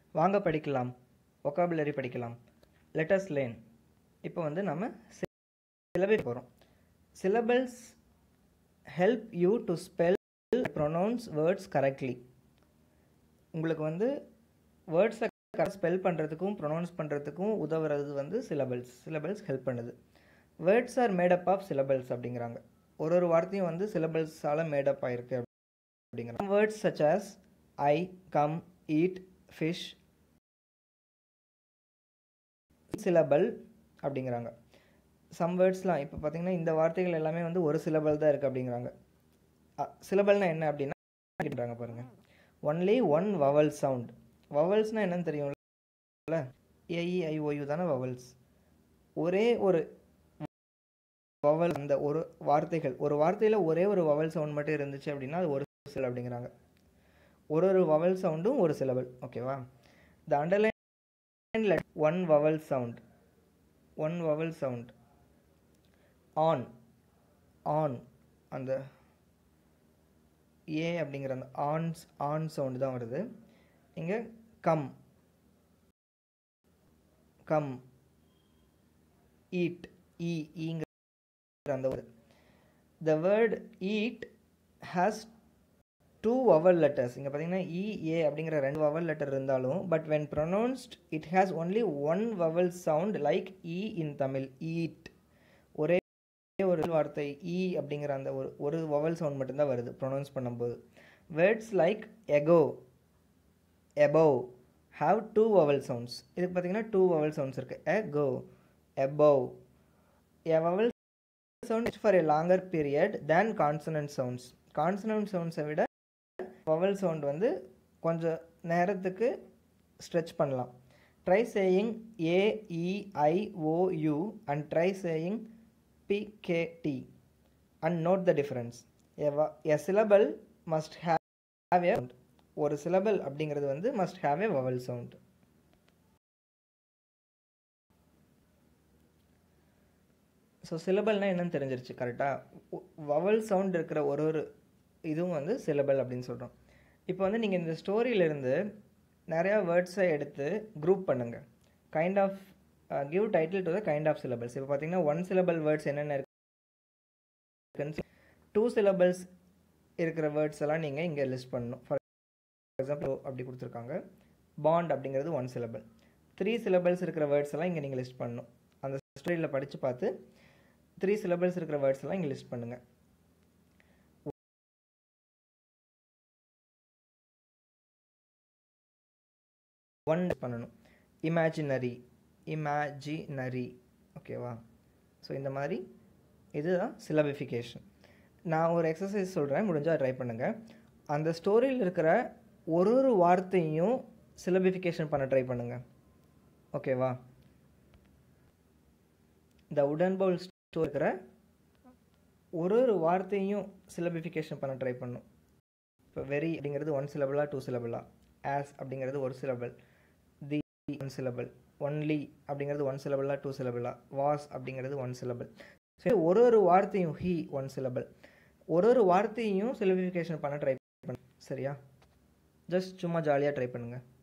வாங்க படிக்கலாம் ஒக்காபுலரி படிக்கலாம் லெட்டஸ் லேன் இப்போ வந்து நம்ம சிலபஸ் போகிறோம் syllables help you to spell pronounce words correctly உங்களுக்கு வந்து வேர்ட்ஸை கரெக்ட் ஸ்பெல் பண்ணுறதுக்கும் ப்ரொனவுன்ஸ் பண்ணுறதுக்கும் உதவுறது வந்து சிலபல்ஸ் சிலபல்ஸ் ஹெல்ப் பண்ணுது words are made up of syllables அப்படிங்கிறாங்க ஒரு ஒரு வார்த்தையும் வந்து சிலபல்ஸால் மேடப் ஆயிருக்கு அப்படிங்கிறாங்க words such as I come eat fish syllable அப்படிங்கிறாங்க சம் வேர்ட்ஸ்லாம் இப்போ பார்த்தீங்கன்னா இந்த வார்த்தைகள் எல்லாமே வந்து ஒரு சிலபல் தான் இருக்குது அப்படிங்கிறாங்க சிலபல்னா என்ன அப்படின்னா கேட்குறாங்க பாருங்கள் ஒன்லி ஒன் வவல் சவுண்ட் வவல்ஸ்னால் என்னன்னு தெரியும்ல ஏஇஐஓயு தானே வவல்ஸ் ஒரே ஒரு வவல் அந்த ஒரு வார்த்தைகள் ஒரு வார்த்தையில் ஒரே ஒரு வவல் சவுண்ட் மட்டும் இருந்துச்சு அப்படின்னா அது ஒரு சில அப்படிங்கிறாங்க ஒரு ஒரு வவல் சவுண்டும் ஒரு சிலபல் ஓகேவா the underline one vowel sound one vowel sound on on அந்த ஏ அப்படிங்கிற அந்த ஆன்ஸ் ஆன் சவுண்டு தான் வருது இங்கே கம் கம் ஈட் ஈ ஈங்கிற அந்த word the word eat has two vowel letters இங்கே பார்த்தீங்கன்னா இ ஏ அப்படிங்கிற ரெண்டு வவல் லெட்டர் இருந்தாலும் but when pronounced it has only one vowel sound like E in Tamil eat ஒரே ஒரு வார்த்தை இ அப்படிங்கிற அந்த ஒரு ஒரு வவல் சவுண்ட் மட்டும்தான் வருது ப்ரொனவுன்ஸ் பண்ணும்போது words like echo above have two vowel sounds இதுக்கு பார்த்தீங்கன்னா டூ வவல் சவுண்ட்ஸ் இருக்குது echo above a vowel sound for a longer period than consonant sounds consonant சவுண்ட்ஸை விட வவல் சவுண்ட் வந்து கொஞ்சம் நேரத்துக்கு ஸ்ட்ரெச் பண்ணலாம் try saying A E I O U and try saying B K D and note the difference a syllable must have a ஒரு syllable அப்படிங்கிறது வந்து must have a vowel sound so சிலபல்னால் என்னன்னு தெரிஞ்சிருச்சு கரெக்டாக வவல் சவுண்ட் இருக்கிற ஒரு ஒரு இதுவும் வந்து சிலபல் அப்படின்னு சொல்கிறோம் இப்போ வந்து நீங்கள் இந்த ஸ்டோரியிலேருந்து நிறையா வேர்ட்ஸை எடுத்து குரூப் பண்ணுங்கள் kind of give title to the kind of syllables இப்போ பார்த்தீங்கன்னா ஒன் சிலபல் வேர்ட்ஸ் என்னென்ன இருக்கு டூ சிலபல்ஸ் இருக்கிற வேர்ட்ஸ் எல்லாம் நீங்கள் இங்கே லிஸ்ட் பண்ணணும் ஃபார் எக்ஸாம்பிள் அப்படி கொடுத்துருக்காங்க பாண்ட் அப்படிங்கிறது ஒன் சிலபல் த்ரீ சிலபல்ஸ் இருக்கிற வேர்ட்ஸ் எல்லாம் இங்கே நீங்கள் லிஸ்ட் பண்ணணும் அந்த ஸ்டோரியில் படித்து பார்த்து த்ரீ சிலபல்ஸ் இருக்கிற வேர்ட்ஸ் எல்லாம் இங்கே லிஸ்ட் பண்ணுங்கள் ஒன் பண்ணணும் இமேஜினரி இமேஜினரி ஓகேவா ஸோ இந்த மாதிரி இதுதான் சிலபிஃபிகேஷன் நான் ஒரு எக்ஸசைஸ் சொல்கிறேன் முடிஞ்சால் ட்ரை பண்ணுங்கள் அந்த ஸ்டோரியில் இருக்கிற ஒரு ஒரு வார்த்தையும் சிலபிஃபிகேஷன் பண்ண ட்ரை பண்ணுங்கள் ஓகேவா இந்த உடன் பவுல் ஸ்டோர் இருக்கிற ஒரு ஒரு வார்த்தையும் சிலபிஃபிகேஷன் பண்ண ட்ரை பண்ணும் இப்போ வெரி அப்படிங்கிறது ஒன் சிலபிளா டூ சிலபிளா ஆஸ் அப்படிங்கிறது ஒரு syllable the one syllable only அப்படிங்கிறது ஒன் சிலபிளா டூ சிலபிளா வாஸ் அப்படிங்கிறது ஒன் சிலபிள் சரி ஒரு ஒரு வார்த்தையும் ஹி ஒன் சிலபிள் ஒரு ஒரு வார்த்தையும் சிலபிஃபிகேஷன் பண்ண ட்ரை பண்ண சரியா ஜஸ்ட் சும்மா ஜாலியாக ட்ரை பண்ணுங்கள்